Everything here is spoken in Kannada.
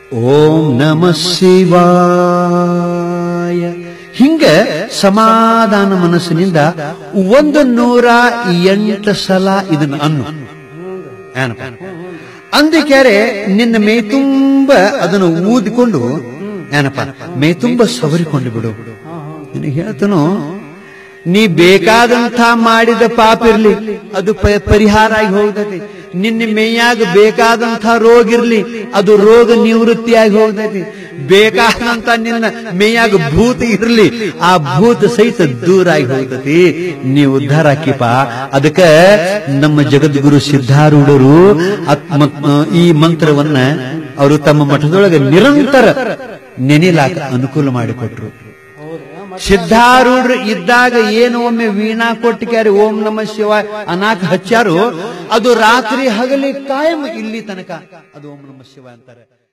ಓಂ ನಮ ಶಿವಾಯ ಹಿಂಗ ಸಮಾಧಾನ ಮನಸ್ಸಿನಿಂದ ಒಂದು ನೂರ ಎಂಟು ಸಲ ಇದನ್ನ ಅನ್ನು ಏನಪ್ಪ ಅಂದಿಕ್ಯಾರೆ ನಿನ್ನ ಮೈ ತುಂಬ ಅದನ್ನು ಊದಿಕೊಂಡು ಏನಪ್ಪ ಮೈ ತುಂಬ ಸವರಿಕೊಂಡು ಬಿಡು ನಿನಗೆ ಹೇಳ್ತನು ನೀ ಬೇಕಾದಂಥ ಮಾಡಿದ ಪಾಪ ಇರ್ಲಿ ಅದು ಪ- ಪರಿಹಾರ ಆಗಿ ಹೋಗ್ತೈತಿ ನಿನ್ನ ಮೇಯಾಗ ಬೇಕಾದಂಥ ರೋಗ ಇರ್ಲಿ ಅದು ರೋಗ ನಿವೃತ್ತಿಯಾಗಿ ಹೋಗ್ತೈತಿ ಬೇಕಾದಂತ ನಿನ್ನ ಮೇಯಾಗ ಭೂತ ಇರ್ಲಿ ಆ ಭೂತ ಸಹಿತ ದೂರ ಆಗಿ ಹೋಗ್ತೈತಿ ನೀ ಉದ್ಧಾರ ಆಕಿಪ ಅದಕ್ಕ ನಮ್ಮ ಜಗದ್ಗುರು ಸಿದ್ಧಾರೂಢರು ಆತ್ಮ ಈ ಮಂತ್ರವನ್ನ ಅವರು ತಮ್ಮ ಮಠದೊಳಗೆ ನಿರಂತರ ನೆನೆಲಾಕ ಅನುಕೂಲ ಮಾಡಿಕೊಟ್ರು ಸಿದ್ಧಾರೂಢರು ಇದ್ದಾಗ ಏನು ಒಮ್ಮೆ ವೀಣಾ ಕೊಟ್ಟಿಕ್ಯಾರಿ ಓಂ ನಮ ಶಿವ ಅನಾಕ ಹಚ್ಚಾರು ಅದು ರಾತ್ರಿ ಹಗಲಿ ಕಾಯಂ ಇಲ್ಲಿ ತನಕ ಅದು ಓಂ ನಮ ಶಿವ ಅಂತಾರೆ